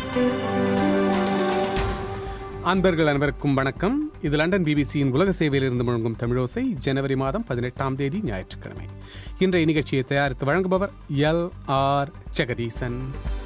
அன்பர்கள் அனைவருக்கும் வணக்கம் இது லண்டன் பிபிசியின் உலக சேவையிலிருந்து முழங்கும் தமிழோசை ஜனவரி மாதம் பதினெட்டாம் தேதி ஞாயிற்றுக்கிழமை இன்றைய நிகழ்ச்சியை தயாரித்து வழங்குபவர் எல் ஆர் ஜெகதீசன்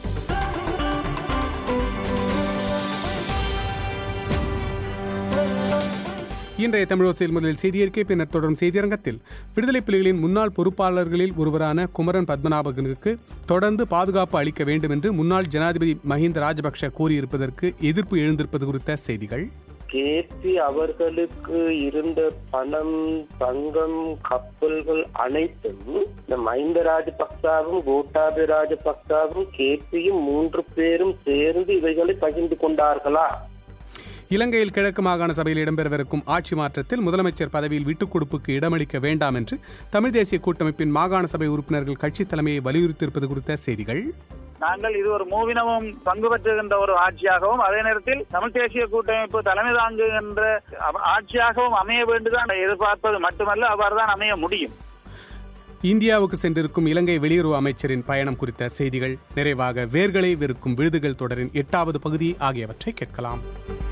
இன்றைய தமிழோசையில் முதலில் செய்தியறிக்கை பின்னர் தொடரும் செய்தியரங்கத்தில் விடுதலை புலிகளின் முன்னாள் பொறுப்பாளர்களில் ஒருவரான குமரன் பத்மநாபகனுக்கு தொடர்ந்து பாதுகாப்பு அளிக்க வேண்டும் என்று முன்னாள் ஜனாதிபதி மஹிந்த ராஜபக்ஷ கூறியிருப்பதற்கு எதிர்ப்பு எழுந்திருப்பது குறித்த செய்திகள் கேபி அவர்களுக்கு இருந்த பணம் தங்கம் கப்பல்கள் அனைத்தும் இந்த மஹிந்த ராஜபக்சாவும் கோட்டாபய ராஜபக்சாவும் கேபியும் மூன்று பேரும் சேர்ந்து இவைகளை பகிர்ந்து கொண்டார்களா இலங்கையில் கிழக்கு மாகாண சபையில் இடம்பெறவிருக்கும் ஆட்சி மாற்றத்தில் முதலமைச்சர் பதவியில் விட்டுக் கொடுப்புக்கு இடமளிக்க வேண்டாம் என்று தமிழ் தேசிய கூட்டமைப்பின் மாகாண சபை உறுப்பினர்கள் கட்சி தலைமையை வலியுறுத்தியிருப்பது குறித்த செய்திகள் நாங்கள் இது ஒரு மூவினமும் பங்கு பெற்றுகின்ற ஒரு ஆட்சியாகவும் அதே நேரத்தில் தமிழ் தேசிய கூட்டமைப்பு தலைமை தாங்குகின்ற ஆட்சியாகவும் அமைய வேண்டுதான் எதிர்பார்ப்பது மட்டுமல்ல அவ்வாறுதான் அமைய முடியும் இந்தியாவுக்கு சென்றிருக்கும் இலங்கை வெளியுறவு அமைச்சரின் பயணம் குறித்த செய்திகள் நிறைவாக வேர்களை வெறுக்கும் விருதுகள் தொடரின் எட்டாவது பகுதி ஆகியவற்றை கேட்கலாம்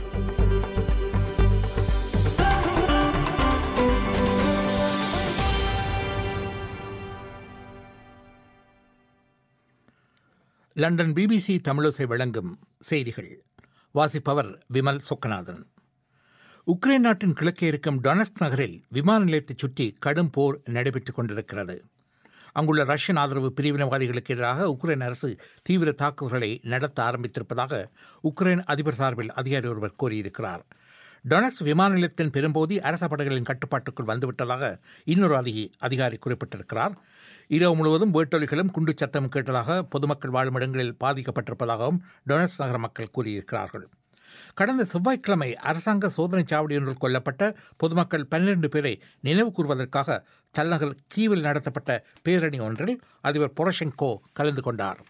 லண்டன் பிபிசி தமிழோசை வழங்கும் செய்திகள் வாசிப்பவர் விமல் சொக்கநாதன் உக்ரைன் நாட்டின் கிழக்கே இருக்கும் டொனஸ்க் நகரில் விமான நிலையத்தைச் சுற்றி கடும் போர் நடைபெற்றுக் கொண்டிருக்கிறது அங்குள்ள ரஷ்யன் ஆதரவு பிரிவினவாதிகளுக்கு எதிராக உக்ரைன் அரசு தீவிர தாக்குதல்களை நடத்த ஆரம்பித்திருப்பதாக உக்ரைன் அதிபர் சார்பில் அதிகாரி ஒருவர் கூறியிருக்கிறார் டொனக்ஸ் விமான நிலையத்தின் பெரும்போதி அரச படைகளின் கட்டுப்பாட்டுக்குள் வந்துவிட்டதாக இன்னொரு அதிகி அதிகாரி குறிப்பிட்டிருக்கிறார் இரவு முழுவதும் வேட்டொலிகளும் குண்டு சத்தம் கேட்டதாக பொதுமக்கள் வாழும் இடங்களில் பாதிக்கப்பட்டிருப்பதாகவும் டொனஸ் நகர மக்கள் கூறியிருக்கிறார்கள் கடந்த செவ்வாய்க்கிழமை அரசாங்க சோதனை சாவடி ஒன்றில் கொல்லப்பட்ட பொதுமக்கள் பன்னிரண்டு பேரை நினைவு கூறுவதற்காக தலைநகர் கீவில் நடத்தப்பட்ட பேரணி ஒன்றில் அதிபர் பொரஷெங்கோ கலந்து கொண்டார்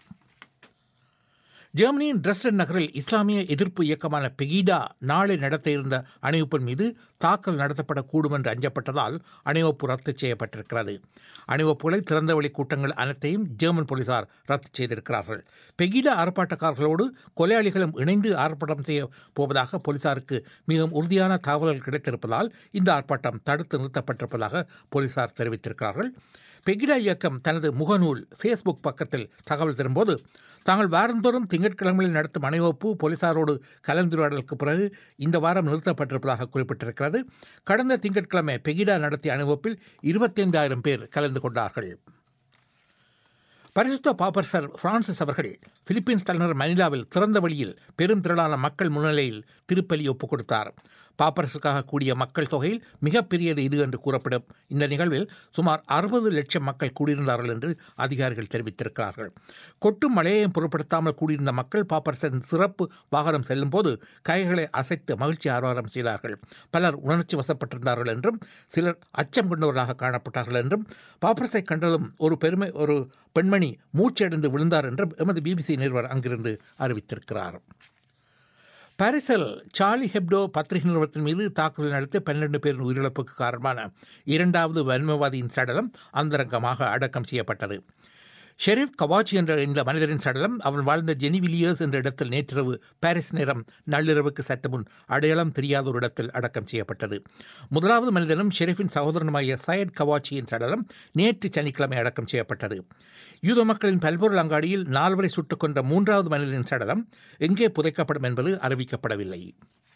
ஜெர்மனியின் டிரெஸ்டன் நகரில் இஸ்லாமிய எதிர்ப்பு இயக்கமான பெகிடா நாளை நடத்த இருந்த அணிவப்பின் மீது தாக்கல் நடத்தப்படக்கூடும் என்று அஞ்சப்பட்டதால் அணிவப்பு ரத்து செய்யப்பட்டிருக்கிறது அணிவப்புகளை திறந்தவெளி கூட்டங்கள் அனைத்தையும் ஜெர்மன் போலீசார் ரத்து செய்திருக்கிறார்கள் பெகிடா ஆர்ப்பாட்டக்காரர்களோடு கொலையாளிகளும் இணைந்து ஆர்ப்பாட்டம் செய்ய போவதாக போலீசாருக்கு மிகவும் உறுதியான தகவல்கள் கிடைத்திருப்பதால் இந்த ஆர்ப்பாட்டம் தடுத்து நிறுத்தப்பட்டிருப்பதாக போலீசார் தெரிவித்திருக்கிறார்கள் பெகிடா இயக்கம் தனது முகநூல் ஃபேஸ்புக் பக்கத்தில் தகவல் தரும்போது தாங்கள் வாரந்தோறும் திங்கட்கிழமையில் நடத்தும் அணிவகுப்பு போலீசாரோடு கலந்துரையாடலுக்கு பிறகு இந்த வாரம் நிறுத்தப்பட்டிருப்பதாக குறிப்பிட்டிருக்கிறது கடந்த திங்கட்கிழமை பெகிடா நடத்திய அணிவகுப்பில் இருபத்தைந்தாயிரம் பேர் கலந்து கொண்டார்கள் பரிசுத்த பாப்பர்சர் பிரான்சிஸ் அவர்கள் பிலிப்பீன்ஸ் தலைநகர் மனிலாவில் திறந்த வழியில் பெரும் திரளான மக்கள் முன்னிலையில் திருப்பலி ஒப்புக் கொடுத்தார் பாப்பரசுக்காக கூடிய மக்கள் தொகையில் மிகப்பெரியது இது என்று கூறப்படும் இந்த நிகழ்வில் சுமார் அறுபது லட்சம் மக்கள் கூடியிருந்தார்கள் என்று அதிகாரிகள் தெரிவித்திருக்கிறார்கள் கொட்டும் மழையையும் பொருட்படுத்தாமல் கூடியிருந்த மக்கள் பாப்பரசரின் சிறப்பு வாகனம் செல்லும் போது கைகளை அசைத்து மகிழ்ச்சி ஆரவாரம் செய்தார்கள் பலர் உணர்ச்சி வசப்பட்டிருந்தார்கள் என்றும் சிலர் அச்சம் கொண்டவர்களாக காணப்பட்டார்கள் என்றும் பாப்பரசை கண்டதும் ஒரு பெருமை ஒரு பெண்மணி மூச்சடைந்து விழுந்தார் என்றும் எமது பிபிசி நிறுவனர் அங்கிருந்து அறிவித்திருக்கிறார் பாரிஸில் சார்லி ஹெப்டோ பத்திரிகை நிறுவனத்தின் மீது தாக்குதல் நடத்தி பன்னெண்டு பேரின் உயிரிழப்புக்கு காரணமான இரண்டாவது வன்மவாதியின் சடலம் அந்தரங்கமாக அடக்கம் செய்யப்பட்டது ஷெரீப் கவாச்சி என்ற இந்த மனிதரின் சடலம் அவன் வாழ்ந்த ஜெனிவிலியர்ஸ் என்ற இடத்தில் நேற்றிரவு பாரிஸ் நேரம் நள்ளிரவுக்கு சற்று முன் அடையாளம் தெரியாத ஒரு இடத்தில் அடக்கம் செய்யப்பட்டது முதலாவது மனிதனும் ஷெரீஃபின் சகோதரனுமாகிய சயத் கவாச்சியின் சடலம் நேற்று சனிக்கிழமை அடக்கம் செய்யப்பட்டது யூத மக்களின் பல்பொருள் அங்காடியில் நால்வரை சுட்டுக் கொண்ட மூன்றாவது மனிதனின் சடலம் எங்கே புதைக்கப்படும் என்பது அறிவிக்கப்படவில்லை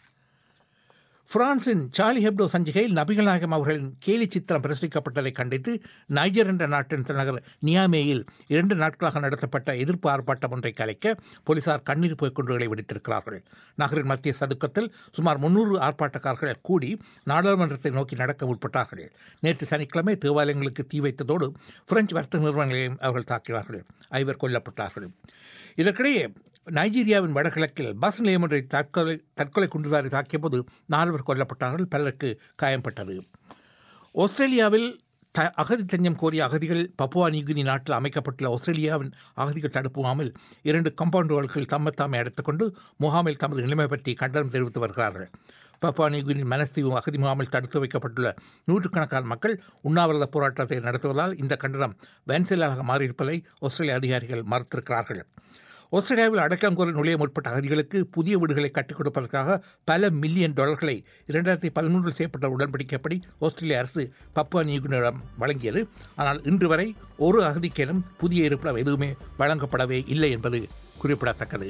பிரான்சின் சார்லி ஹெப்டோ சஞ்சிகையில் நபிகள் நாயகம் அவர்களின் கேலி சித்திரம் பிரசுரிக்கப்பட்டதை கண்டித்து நைஜர் என்ற நாட்டின் தலைநகர் நியாமேயில் இரண்டு நாட்களாக நடத்தப்பட்ட எதிர்ப்பு ஆர்ப்பாட்டம் ஒன்றை கலைக்க போலீசார் கண்ணீர் போய்க்கொண்டுகளை விடுத்திருக்கிறார்கள் நகரின் மத்திய சதுக்கத்தில் சுமார் முன்னூறு ஆர்ப்பாட்டக்காரர்கள் கூடி நாடாளுமன்றத்தை நோக்கி நடக்க முற்பட்டார்கள் நேற்று சனிக்கிழமை தேவாலயங்களுக்கு தீ வைத்ததோடு பிரெஞ்சு வர்த்தக நிறுவனங்களையும் அவர்கள் தாக்கினார்கள் ஐவர் கொல்லப்பட்டார்கள் இதற்கிடையே நைஜீரியாவின் வடகிழக்கில் பஸ் நிலையம் ஒன்றை தற்கொலை தற்கொலை குண்டுதாரி தாக்கியபோது நால்வர் கொல்லப்பட்டார்கள் பலருக்கு காயம்பட்டது ஆஸ்திரேலியாவில் த அகதி தஞ்சம் கோரிய அகதிகள் பப்புவா நியூகினி நாட்டில் அமைக்கப்பட்டுள்ள ஆஸ்திரேலியாவின் அகதிகள் தடுப்பு முகாமில் இரண்டு கம்பவுண்டுகளுக்குள் தம்மத்தாமை அடைத்துக்கொண்டு முகாமில் தமது நிலைமை பற்றி கண்டனம் தெரிவித்து வருகிறார்கள் பப்புவா நியூகினி மனஸ்தீவு அகதி முகாமில் தடுத்து வைக்கப்பட்டுள்ள நூற்றுக்கணக்கான மக்கள் உண்ணாவிரத போராட்டத்தை நடத்துவதால் இந்த கண்டனம் வென்செல்லாக மாறியிருப்பதை ஆஸ்திரேலிய அதிகாரிகள் மறுத்திருக்கிறார்கள் ஆஸ்திரேலியாவில் அடக்கங்குறை நுழைய முற்பட்ட அகதிகளுக்கு புதிய வீடுகளை கட்டிக் கொடுப்பதற்காக பல மில்லியன் டாலர்களை இரண்டாயிரத்தி பதிமூன்றில் செய்யப்பட்ட உடன்படிக்கைப்படி ஆஸ்திரேலிய அரசு பப்புவா நியூகினியிடம் வழங்கியது ஆனால் இன்று வரை ஒரு அகதிக்கெனும் புதிய இருப்பிடம் எதுவுமே வழங்கப்படவே இல்லை என்பது குறிப்பிடத்தக்கது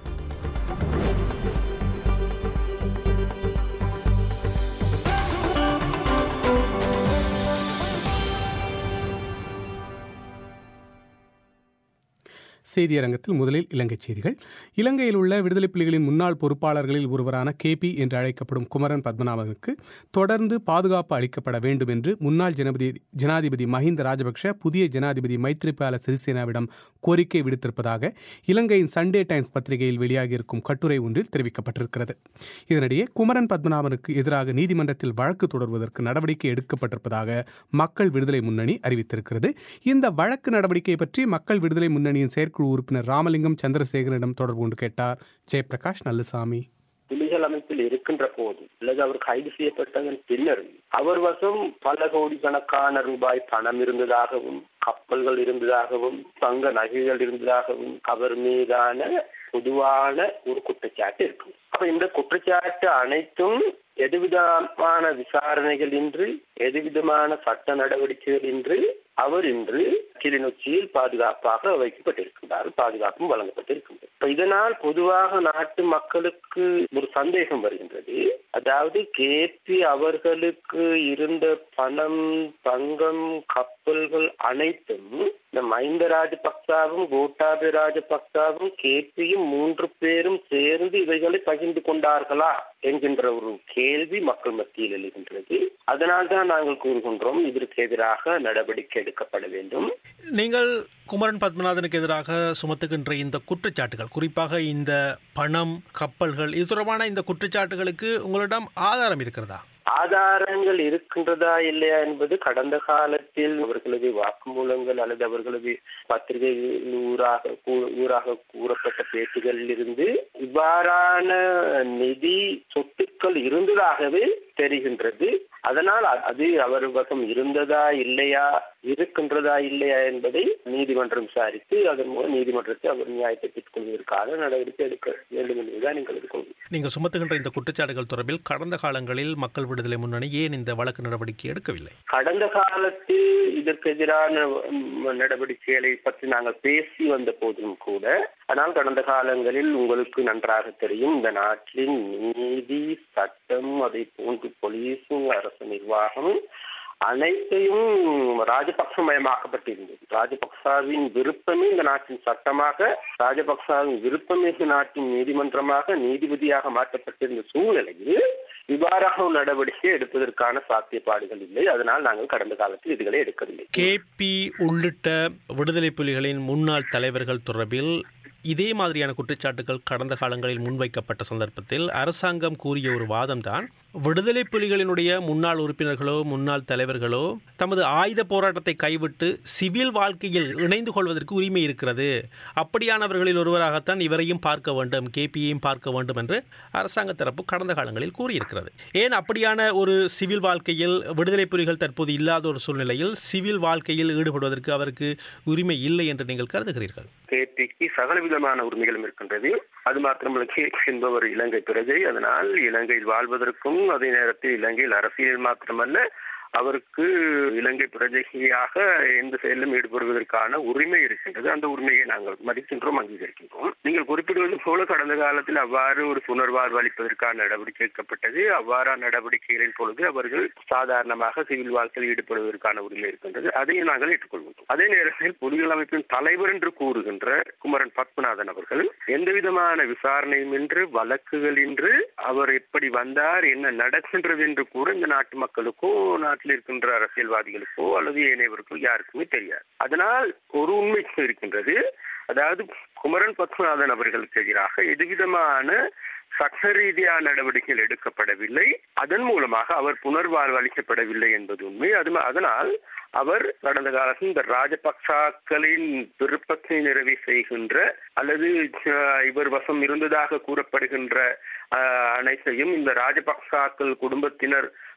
செய்தியரங்கத்தில் முதலில் இலங்கை செய்திகள் இலங்கையில் உள்ள விடுதலை புலிகளின் முன்னாள் பொறுப்பாளர்களில் ஒருவரான கேபி என்று அழைக்கப்படும் குமரன் பத்மநாபனுக்கு தொடர்ந்து பாதுகாப்பு அளிக்கப்பட வேண்டும் என்று முன்னாள் ஜனாதிபதி ஜனாதிபதி மஹிந்த ராஜபக்ஷ புதிய ஜனாதிபதி மைத்ரிபால சிறிசேனாவிடம் கோரிக்கை விடுத்திருப்பதாக இலங்கையின் சண்டே டைம்ஸ் பத்திரிகையில் வெளியாகியிருக்கும் கட்டுரை ஒன்றில் தெரிவிக்கப்பட்டிருக்கிறது இதனிடையே குமரன் பத்மநாபனுக்கு எதிராக நீதிமன்றத்தில் வழக்கு தொடர்வதற்கு நடவடிக்கை எடுக்கப்பட்டிருப்பதாக மக்கள் விடுதலை முன்னணி அறிவித்திருக்கிறது இந்த வழக்கு நடவடிக்கை பற்றி மக்கள் விடுதலை முன்னணியின் செயற்குழு உறுப்பினர் ராமலிங்கம் சந்திரசேகரனிடம் தொடர்பு கொண்டு கேட்டார் ஜெயபிரகாஷ் நல்லுசாமி புலிகள் அமைப்பில் இருக்கின்ற போது அல்லது அவர் கைது செய்யப்பட்டதன் பின்னர் அவர் வசம் பல கோடிக்கணக்கான ரூபாய் பணம் இருந்ததாகவும் கப்பல்கள் இருந்ததாகவும் தங்க நகைகள் இருந்ததாகவும் அவர் மீதான பொதுவான ஒரு குற்றச்சாட்டு இருக்கும் அப்ப இந்த குற்றச்சாட்டு அனைத்தும் எதுவிதமான விசாரணைகள் இன்றி எதுவிதமான சட்ட நடவடிக்கைகள் இன்றி அவர் இன்று கிளிநொச்சியில் பாதுகாப்பாக வைக்கப்பட்டிருக்கின்றார் பாதுகாப்பும் வழங்கப்பட்டிருக்கின்றது இப்ப இதனால் பொதுவாக நாட்டு மக்களுக்கு ஒரு சந்தேகம் வருகின்றது அதாவது கேபி அவர்களுக்கு இருந்த பணம் தங்கம் கப்பல்கள் அனைத்தும் இந்த மஹிந்த ராஜபக்சாவும் கோட்டாபய ராஜபக்சாவும் கேபியும் மூன்று பேரும் சேர்ந்து இவைகளை பகிர்ந்து கொண்டார்களா என்கின்ற ஒரு கேள்வி மக்கள் மத்தியில் எழுகின்றது அதனால்தான் நாங்கள் கூறுகின்றோம் இதற்கு எதிராக நடவடிக்கை எடுக்கப்பட வேண்டும் நீங்கள் குமரன் பத்மநாதனுக்கு எதிராக சுமத்துகின்ற இந்த குற்றச்சாட்டுகள் குறிப்பாக இந்த பணம் கப்பல்கள் இது தொடர்பான இந்த குற்றச்சாட்டுகளுக்கு உங்களிடம் ஆதாரம் இருக்கிறதா ஆதாரங்கள் இருக்கின்றதா இல்லையா என்பது கடந்த காலத்தில் அவர்களது வாக்குமூலங்கள் அல்லது அவர்களது பத்திரிகை ஊராக ஊராக கூறப்பட்ட பேட்டிகளில் இருந்து இவ்வாறான நிதி சொத்துக்கள் இருந்ததாகவே தெரிகின்றது அதனால் அது அவர் வசம் இருந்ததா இல்லையா இருக்கின்றதா இல்லையா என்பதை நீதிமன்றம் விசாரித்து அதன் மூலம் நீதிமன்றத்தை அவர் நியாயத்தை பெற்றுக் கொள்வதற்கான நடவடிக்கை எடுக்க வேண்டும் என்பதுதான் எங்களது கொள்கை நீங்கள் சுமத்துகின்ற இந்த குற்றச்சாட்டுகள் தொடர்பில் கடந்த காலங்களில் மக்கள் விடுதலை முன்னணி ஏன் இந்த வழக்கு நடவடிக்கை எடுக்கவில்லை கடந்த காலத்தில் இதற்கு எதிரான நடவடிக்கைகளை பற்றி நாங்கள் பேசி வந்த போதும் கூட ஆனால் கடந்த காலங்களில் உங்களுக்கு நன்றாக தெரியும் இந்த நாட்டின் நீதி சட்டம் அதை போன்று போலீஸும் அரசு நிர்வாகம் அனைத்தையும் ராஜபக்சமயமாக்கப்பட்டிருந்தது ராஜபக்சாவின் விருப்பமே இந்த நாட்டின் சட்டமாக ராஜபக்சாவின் விருப்பமே இந்த நாட்டின் நீதிமன்றமாக நீதிபதியாக மாற்றப்பட்டிருந்த சூழ்நிலையில் இவ்வாறாக நடவடிக்கை எடுப்பதற்கான சாத்தியப்பாடுகள் இல்லை அதனால் நாங்கள் கடந்த காலத்தில் இதுகளை எடுக்கவில்லை கே பி உள்ளிட்ட விடுதலை புலிகளின் முன்னாள் தலைவர்கள் தொடர்பில் இதே மாதிரியான குற்றச்சாட்டுகள் கடந்த காலங்களில் முன்வைக்கப்பட்ட சந்தர்ப்பத்தில் அரசாங்கம் கூறிய ஒரு வாதம்தான் விடுதலை புலிகளினுடைய முன்னாள் உறுப்பினர்களோ முன்னாள் தலைவர்களோ தமது ஆயுத போராட்டத்தை கைவிட்டு சிவில் வாழ்க்கையில் இணைந்து கொள்வதற்கு உரிமை இருக்கிறது அப்படியானவர்களில் ஒருவராகத்தான் இவரையும் பார்க்க வேண்டும் கேபியையும் பார்க்க வேண்டும் என்று அரசாங்க தரப்பு கடந்த காலங்களில் கூறியிருக்கிறது ஏன் அப்படியான ஒரு சிவில் வாழ்க்கையில் விடுதலை புலிகள் தற்போது இல்லாத ஒரு சூழ்நிலையில் சிவில் வாழ்க்கையில் ஈடுபடுவதற்கு அவருக்கு உரிமை இல்லை என்று நீங்கள் கருதுகிறீர்கள் கேபிக்கு சகல விதமான உரிமைகளும் இருக்கின்றது அது மாத்திரமல்ல கேக் என்பவர் இலங்கை பிரஜை அதனால் இலங்கையில் வாழ்வதற்கும் அதே நேரத்தில் இலங்கையில் அரசியல் மாத்திரமல்ல அவருக்கு இலங்கை பிரஜையாக எந்த செயலிலும் ஈடுபடுவதற்கான உரிமை இருக்கின்றது அந்த உரிமையை நாங்கள் மதிக்கின்றோம் அங்கீகரிக்கின்றோம் நீங்கள் குறிப்பிடுவது போல கடந்த காலத்தில் அவ்வாறு ஒரு புனர்வாழ்வு அளிப்பதற்கான நடவடிக்கை எடுக்கப்பட்டது அவ்வாறான நடவடிக்கைகளின் பொழுது அவர்கள் சாதாரணமாக சிவில் வாழ்க்கையில் ஈடுபடுவதற்கான உரிமை இருக்கின்றது அதையும் நாங்கள் ஏற்றுக்கொள்கின்றோம் அதே நேரத்தில் புலிகள் அமைப்பின் தலைவர் என்று கூறுகின்ற குமரன் பத்மநாதன் அவர்கள் எந்த விதமான விசாரணையும் இன்று வழக்குகள் இன்று அவர் எப்படி வந்தார் என்ன நடக்கின்றது என்று கூட இந்த நாட்டு மக்களுக்கோ நாட்டில் இருக்கின்ற அரசியல்வாதிகளுக்கோ அல்லது ஏனையவருக்கோ யாருக்குமே தெரியாது அதனால் ஒரு உண்மை இருக்கின்றது அதாவது குமரன் பத்மநாதன் அவர்களுக்கு எதிராக எதுவிதமான சட்ட ரீதியான நடவடிக்கைகள் எடுக்கப்படவில்லை அதன் மூலமாக அவர் புனர்வாழ்வு அளிக்கப்படவில்லை என்பது உண்மை அது அதனால் அவர் கடந்த காலத்தில் இந்த ராஜபக்சாக்களின் விருப்பத்தை நிறைவு செய்கின்ற அல்லது இவர் வசம் இருந்ததாக கூறப்படுகின்ற அனைத்தையும் இந்த ராஜபக்சாக்கள் குடும்பத்தினர்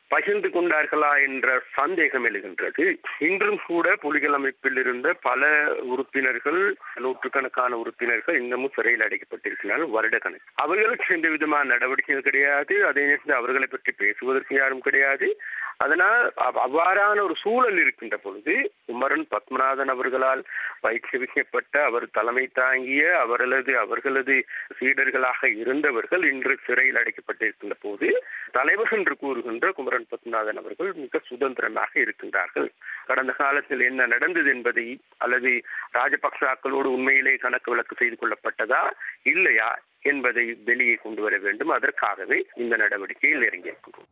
பகிர்ந்து கொண்டார்களா என்ற சந்தேகம் எழுகின்றது இன்றும் கூட புலிகள் அமைப்பில் இருந்த பல உறுப்பினர்கள் நூற்றுக்கணக்கான உறுப்பினர்கள் இன்னமும் சிறையில் அடைக்கப்பட்டிருக்கிறார்கள் வருட கணக்கு அவர்களுக்கு எந்த விதமான நடவடிக்கைகள் கிடையாது அதே நேரத்தில் அவர்களை பற்றி பேசுவதற்கு யாரும் கிடையாது அதனால் அவ்- அவ்வாறான ஒரு சூழல் இருக்கின்ற பொழுது குமரன் பத்மநாதன் அவர்களால் பயிற்றுவிக்கப்பட்ட அவர் தலைமை தாங்கிய அவர்களது அவர்களது சீடர்களாக இருந்தவர்கள் இன்று சிறையில் அடைக்கப்பட்டிருக்கின்ற போது தலைவர் என்று கூறுகின்ற குமரன் பத்மநாதன் அவர்கள் மிக சுதந்திரமாக இருக்கின்றார்கள் கடந்த காலத்தில் என்ன நடந்தது என்பதை அல்லது ராஜபக்சாக்களோடு உண்மையிலே கணக்கு வழக்கு செய்து கொள்ளப்பட்டதா இல்லையா என்பதை வெளியே கொண்டு வர வேண்டும் அதற்காகவே இந்த நடவடிக்கையில் இறங்கியிருக்கிறோம்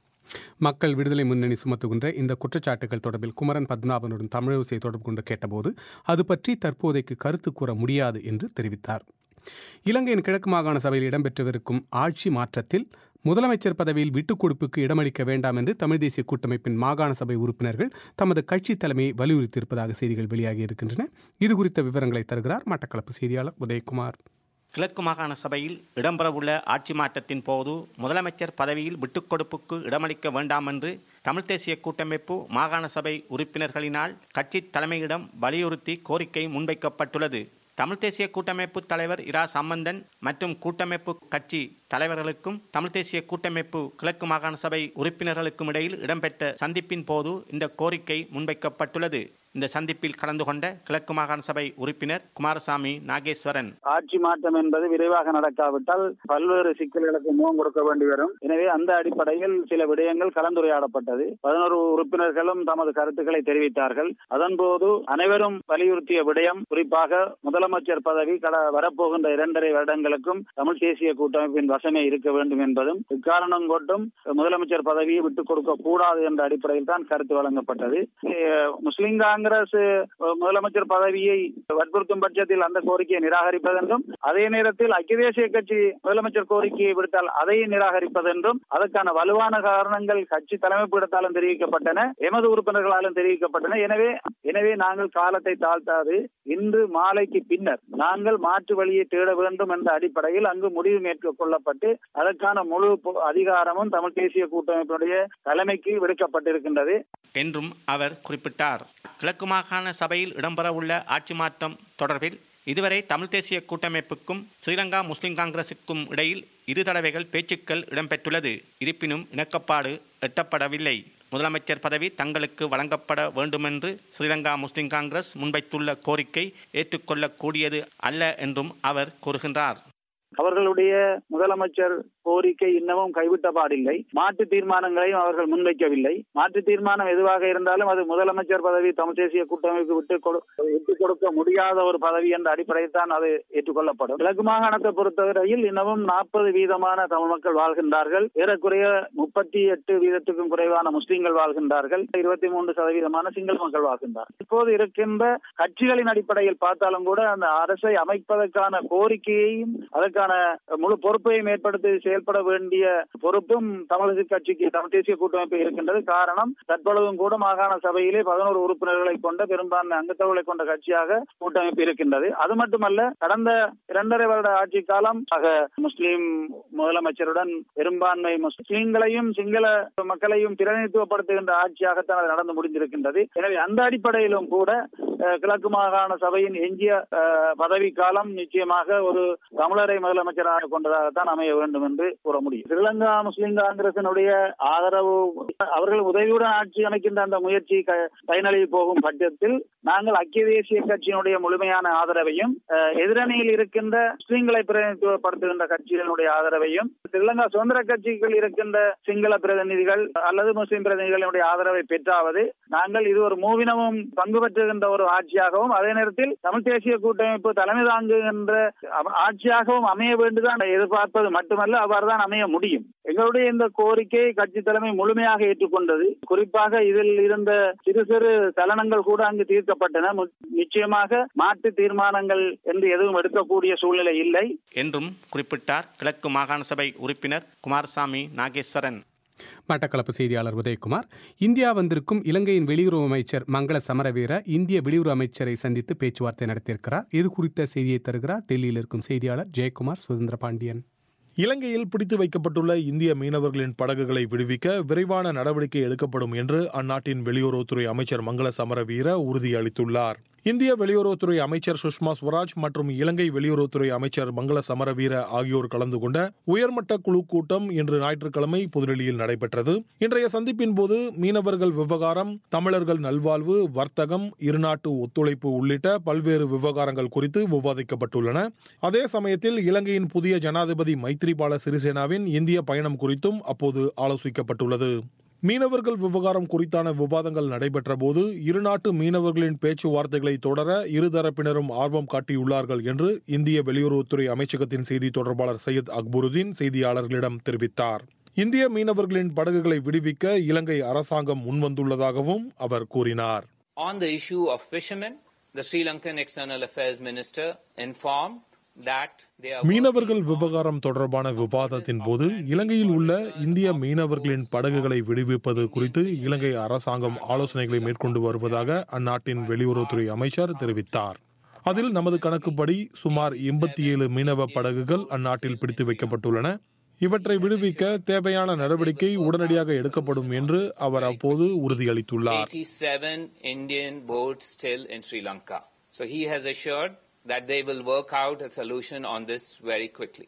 மக்கள் விடுதலை முன்னணி சுமத்துகின்ற இந்த குற்றச்சாட்டுகள் தொடர்பில் குமரன் பத்மநாபனுடன் தமிழரசை தொடர்பு கொண்டு கேட்டபோது அது பற்றி தற்போதைக்கு கருத்து கூற முடியாது என்று தெரிவித்தார் இலங்கையின் கிழக்கு மாகாண சபையில் இடம்பெற்றவிருக்கும் ஆட்சி மாற்றத்தில் முதலமைச்சர் பதவியில் விட்டுக் கொடுப்புக்கு இடமளிக்க வேண்டாம் என்று தமிழ் தேசிய கூட்டமைப்பின் மாகாண சபை உறுப்பினர்கள் தமது கட்சி தலைமையை வலியுறுத்தியிருப்பதாக செய்திகள் வெளியாகி இருக்கின்றன இது குறித்த விவரங்களை தருகிறார் மட்டக்களப்பு செய்தியாளர் உதயகுமார் கிழக்கு மாகாண சபையில் இடம்பெறவுள்ள ஆட்சி மாற்றத்தின் போது முதலமைச்சர் பதவியில் விட்டுக்கொடுப்புக்கு இடமளிக்க வேண்டாம் என்று தமிழ்த் தேசிய கூட்டமைப்பு மாகாண சபை உறுப்பினர்களினால் கட்சி தலைமையிடம் வலியுறுத்தி கோரிக்கை முன்வைக்கப்பட்டுள்ளது தமிழ்த் தேசிய கூட்டமைப்பு தலைவர் இரா சம்பந்தன் மற்றும் கூட்டமைப்பு கட்சி தலைவர்களுக்கும் தமிழ்த் தேசிய கூட்டமைப்பு கிழக்கு மாகாண சபை உறுப்பினர்களுக்கும் இடையில் இடம்பெற்ற சந்திப்பின் போது இந்த கோரிக்கை முன்வைக்கப்பட்டுள்ளது இந்த சந்திப்பில் கலந்து கொண்ட கிழக்கு மாகாண சபை உறுப்பினர் குமாரசாமி நாகேஸ்வரன் ஆட்சி மாற்றம் என்பது விரைவாக நடக்காவிட்டால் பல்வேறு சிக்கல்களுக்கு முகம் கொடுக்க வேண்டி வரும் எனவே அந்த அடிப்படையில் சில விடயங்கள் கலந்துரையாடப்பட்டது பதினோரு உறுப்பினர்களும் தமது கருத்துக்களை தெரிவித்தார்கள் அதன்போது அனைவரும் வலியுறுத்திய விடயம் குறிப்பாக முதலமைச்சர் பதவி கட வரப்போகின்ற இரண்டரை வருடங்களுக்கும் தமிழ் தேசிய கூட்டமைப்பின் வசமே இருக்க வேண்டும் என்பதும் இக்காரணம் கொண்டும் முதலமைச்சர் பதவியை விட்டுக் கொடுக்க கூடாது என்ற அடிப்படையில் தான் கருத்து வழங்கப்பட்டது அஹ் முஸ்லிம் காங்கிரஸ் அஹ், முதலமைச்சர் பதவியை வற்புறுத்தும் பட்சத்தில் அந்த கோரிக்கையை நிராகரிப்பதென்றும் அதே நேரத்தில் ஐக்கிய தேசிய கட்சி முதலமைச்சர் கோரிக்கையை விடுத்தால் அதையும் நிராகரிப்பதென்றும் அதற்கான வலுவான காரணங்கள் கட்சி தலைமை பீடத்தாலும் தெரிவிக்கப்பட்டன எமது உறுப்பினர்களாலும் தெரிவிக்கப்பட்டன எனவே எனவே நாங்கள் காலத்தை தாழ்த்தாது இன்று மாலைக்கு பின்னர் நாங்கள் மாற்று வழியை தேட வேண்டும் என்ற அடிப்படையில் அங்கு முடிவு மேற்கொள்ளப்பட்டு அதற்கான முழு பொ- அதிகாரமும் தமிழ் தேசிய கூட்டமைப்பினுடைய தலைமைக்கு விடுக்கப்பட்டிருக்கின்றது என்றும் அவர் குறிப்பிட்டார் கிழக்கு மாகாண சபையில் இடம்பெறவுள்ள ஆட்சி மாற்றம் தொடர்பில் இதுவரை தமிழ் தேசிய கூட்டமைப்புக்கும் ஸ்ரீலங்கா முஸ்லிம் காங்கிரசுக்கும் இடையில் இரு தடவைகள் பேச்சுக்கள் இடம்பெற்றுள்ளது இருப்பினும் இணக்கப்பாடு எட்டப்படவில்லை முதலமைச்சர் பதவி தங்களுக்கு வழங்கப்பட வேண்டுமென்று ஸ்ரீலங்கா முஸ்லிம் காங்கிரஸ் முன்வைத்துள்ள கோரிக்கை ஏற்றுக்கொள்ளக்கூடியது அல்ல என்றும் அவர் கூறுகின்றார் அவர்களுடைய முதலமைச்சர் கோரிக்கை இன்னமும் கைவிட்ட பாடில்லை மாற்று தீர்மானங்களையும் அவர்கள் முன்வைக்கவில்லை மாற்று தீர்மானம் எதுவாக இருந்தாலும் அது முதலமைச்சர் பதவி தமிழ் தேசிய கூட்டமைப்பு விட்டு கொடு விட்டுக் கொடுக்க முடியாத ஒரு பதவி என்ற அடிப்படையில் தான் அது ஏற்றுக்கொள்ளப்படும் கிழக்கு மாகாணத்தை பொறுத்தவரையில் இன்னமும் நாற்பது வீதமான தமிழ் மக்கள் வாழ்கின்றார்கள் ஏறக்குறைய முப்பத்தி எட்டு வீதத்துக்கும் குறைவான முஸ்லிம்கள் வாழ்கின்றார்கள் இருபத்தி மூன்று சதவீதமான சிங்கள மக்கள் வாழ்கின்றார்கள் இப்போது இருக்கின்ற கட்சிகளின் அடிப்படையில் பார்த்தாலும் கூட அந்த அரசை அமைப்பதற்கான கோரிக்கையையும் அதற்கான முழு பொறுப்பையும் ஏற்படுத்தி செயல்பட வேண்டிய பொறுப்பும் தமிழக கட்சிக்கு தமிழ் தேசிய கூட்டமைப்பு இருக்கின்றது காரணம் தற்பொழுதும் கூட மாகாண சபையிலே பதினோரு உறுப்பினர்களை கொண்ட பெரும்பான்மை அங்கத்தவர்களை கொண்ட கட்சியாக கூட்டமைப்பு இருக்கின்றது அது மட்டுமல்ல கடந்த இரண்டரை வருட ஆட்சி காலம் ஆக முஸ்லிம் முதலமைச்சருடன் பெரும்பான்மை முஸ்லிம்களையும் சிங்கள மக்களையும் பிரதிநிதித்துவப்படுத்துகின்ற ஆட்சியாகத்தான் அது நடந்து முடிந்திருக்கின்றது எனவே அந்த அடிப்படையிலும் கூட அஹ், கிழக்கு மாகாண சபையின் எஞ்சிய அஹ், பதவி காலம் நிச்சயமாக ஒரு தமிழரை முதலமைச்சராக கொண்டதாகத்தான் அமைய வேண்டும் என்று கூற முடியும் ஸ்ரீலங்கா முஸ்லிம் காங்கிரசினுடைய ஆதரவு அவர்கள் உதவியுடன் ஆட்சி அமைக்கின்ற அந்த முயற்சி க- பயனளித்து போகும் பட்சத்தில் நாங்கள் ஐக்கிய தேசிய கட்சியினுடைய முழுமையான ஆதரவையும் அஹ், எதிரணியில் இருக்கின்ற முஸ்லிம்களை பிரதிநிதித்துவப்படுத்துகின்ற கட்சிகளுடைய ஆதரவையும் ஸ்ரீலங்கா சுதந்திர கட்சிகள் இருக்கின்ற சிங்கள பிரதிநிதிகள் அல்லது முஸ்லிம் பிரதிநிதிகளுடைய ஆதரவை பெற்றாவது நாங்கள் இது ஒரு மூவினமும் பங்கு பெற்றுகின்ற ஒரு ஆட்சியாகவும் அதே நேரத்தில் தமிழ் தேசிய கூட்டமைப்பு தலைமை தாங்குகின்ற அ- ஆட்சியாகவும் அமைய வேண்டுதான் எதிர்பார்ப்பது மட்டுமல்ல அவ்வாறுதான் அமைய முடியும் எங்களுடைய இந்த கோரிக்கையை கட்சி தலைமை முழுமையாக ஏற்றுக்கொண்டது குறிப்பாக இதில் இருந்த சிறு சிறு சலனங்கள் கூட அங்கு தீர்க்கப்பட்டன மு- நிச்சயமாக மாற்று தீர்மானங்கள் என்று எதுவும் எடுக்கக்கூடிய சூழ்நிலை இல்லை என்றும் குறிப்பிட்டார் கிழக்கு மாகாண சபை உறுப்பினர் குமாரசாமி நாகேஸ்வரன் மட்டக்களப்பு செய்தியாளர் உதயகுமார் இந்தியா வந்திருக்கும் இலங்கையின் வெளியுறவு அமைச்சர் மங்கள சமரவீர இந்திய வெளியுறவு அமைச்சரை சந்தித்து பேச்சுவார்த்தை நடத்தியிருக்கிறார் இது குறித்த செய்தியை தருகிறார் டெல்லியில் இருக்கும் செய்தியாளர் ஜெயக்குமார் சுதந்திர பாண்டியன் இலங்கையில் பிடித்து வைக்கப்பட்டுள்ள இந்திய மீனவர்களின் படகுகளை விடுவிக்க விரைவான நடவடிக்கை எடுக்கப்படும் என்று அந்நாட்டின் வெளியுறவுத்துறை அமைச்சர் மங்கள சமரவீர உறுதியளித்துள்ளார் இந்திய வெளியுறவுத்துறை அமைச்சர் சுஷ்மா ஸ்வராஜ் மற்றும் இலங்கை வெளியுறவுத்துறை அமைச்சர் மங்கள சமரவீர ஆகியோர் கலந்து கொண்ட உயர்மட்ட குழு கூட்டம் இன்று ஞாயிற்றுக்கிழமை புதுடெல்லியில் நடைபெற்றது இன்றைய சந்திப்பின் போது மீனவர்கள் விவகாரம் தமிழர்கள் நல்வாழ்வு வர்த்தகம் இருநாட்டு ஒத்துழைப்பு உள்ளிட்ட பல்வேறு விவகாரங்கள் குறித்து விவாதிக்கப்பட்டுள்ளன அதே சமயத்தில் இலங்கையின் புதிய ஜனாதிபதி மைத்ரிபால சிறிசேனாவின் இந்திய பயணம் குறித்தும் அப்போது ஆலோசிக்கப்பட்டுள்ளது மீனவர்கள் விவகாரம் குறித்தான விவாதங்கள் நடைபெற்ற போது இருநாட்டு மீனவர்களின் பேச்சுவார்த்தைகளை தொடர இருதரப்பினரும் ஆர்வம் காட்டியுள்ளார்கள் என்று இந்திய வெளியுறவுத்துறை அமைச்சகத்தின் செய்தி தொடர்பாளர் சையத் அக்பருதீன் செய்தியாளர்களிடம் தெரிவித்தார் இந்திய மீனவர்களின் படகுகளை விடுவிக்க இலங்கை அரசாங்கம் முன்வந்துள்ளதாகவும் அவர் கூறினார் On the issue of fishermen, the Sri Lankan External Affairs Minister informed that they are மீனவர்கள் விவகாரம் தொடர்பான விவாதத்தின் போது இலங்கையில் உள்ள இந்திய மீனவர்களின் படகுகளை விடுவிப்பது குறித்து இலங்கை அரசாங்கம் ஆலோசனைகளை மேற்கொண்டு வருவதாக அந்நாட்டின் வெளியுறவுத்துறை அமைச்சர் தெரிவித்தார் அதில் நமது கணக்குப்படி சுமார் எண்பத்தி ஏழு மீனவ படகுகள் அந்நாட்டில் பிடித்து வைக்கப்பட்டுள்ளன இவற்றை விடுவிக்க தேவையான நடவடிக்கை உடனடியாக எடுக்கப்படும் என்று அவர் அப்போது உறுதியளித்துள்ளார் 87 Indian boats still in Sri Lanka. So he has assured that they will work out a solution on this very quickly.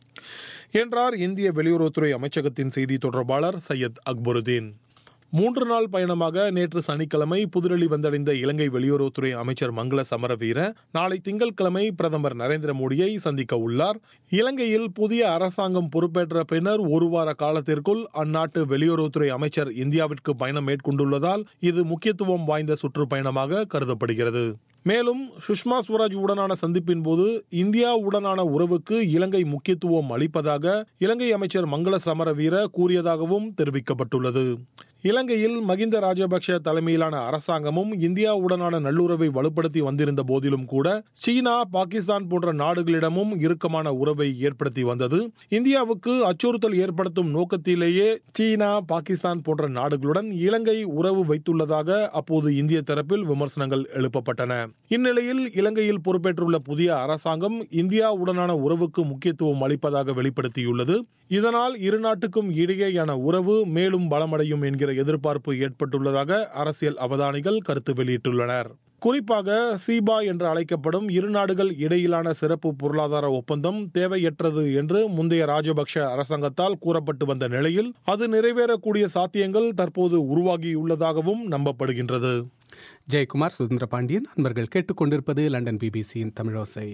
என்றார் இந்திய வெளியுறவுத்துறை அமைச்சகத்தின் செய்தி தொடர்பாளர் சையத் அக்பருதீன் மூன்று நாள் பயணமாக நேற்று சனிக்கிழமை புதுடெல்லி வந்தடைந்த இலங்கை வெளியுறவுத்துறை அமைச்சர் மங்கள சமரவீர நாளை திங்கட்கிழமை பிரதமர் நரேந்திர மோடியை சந்திக்க உள்ளார் இலங்கையில் புதிய அரசாங்கம் பொறுப்பேற்ற பின்னர் ஒரு வார காலத்திற்குள் அந்நாட்டு வெளியுறவுத்துறை அமைச்சர் இந்தியாவிற்கு பயணம் மேற்கொண்டுள்ளதால் இது முக்கியத்துவம் வாய்ந்த சுற்றுப்பயணமாக கருதப்படுகிறது மேலும் சுஷ்மா ஸ்வராஜ் உடனான சந்திப்பின் போது இந்தியாவுடனான உறவுக்கு இலங்கை முக்கியத்துவம் அளிப்பதாக இலங்கை அமைச்சர் மங்கள சமரவீர கூறியதாகவும் தெரிவிக்கப்பட்டுள்ளது இலங்கையில் மகிந்த ராஜபக்ஷ தலைமையிலான அரசாங்கமும் இந்தியாவுடனான நல்லுறவை வலுப்படுத்தி வந்திருந்த போதிலும் கூட சீனா பாகிஸ்தான் போன்ற நாடுகளிடமும் இறுக்கமான உறவை ஏற்படுத்தி வந்தது இந்தியாவுக்கு அச்சுறுத்தல் ஏற்படுத்தும் நோக்கத்திலேயே சீனா பாகிஸ்தான் போன்ற நாடுகளுடன் இலங்கை உறவு வைத்துள்ளதாக அப்போது இந்திய தரப்பில் விமர்சனங்கள் எழுப்பப்பட்டன இந்நிலையில் இலங்கையில் பொறுப்பேற்றுள்ள புதிய அரசாங்கம் இந்தியாவுடனான உறவுக்கு முக்கியத்துவம் அளிப்பதாக வெளிப்படுத்தியுள்ளது இதனால் இரு நாட்டுக்கும் இடையேயான உறவு மேலும் பலமடையும் என்கிற எதிர்பார்ப்பு ஏற்பட்டுள்ளதாக அரசியல் அவதானிகள் கருத்து வெளியிட்டுள்ளனர் குறிப்பாக சீபா என்று அழைக்கப்படும் இரு நாடுகள் இடையிலான சிறப்பு பொருளாதார ஒப்பந்தம் தேவையற்றது என்று முந்தைய ராஜபக்ஷ அரசாங்கத்தால் கூறப்பட்டு வந்த நிலையில் அது நிறைவேறக்கூடிய சாத்தியங்கள் தற்போது உருவாகியுள்ளதாகவும் நம்பப்படுகின்றது ஜெயக்குமார் சுதந்திர பாண்டியன் நண்பர்கள் கேட்டுக்கொண்டிருப்பது லண்டன் பிபிசியின் தமிழோசை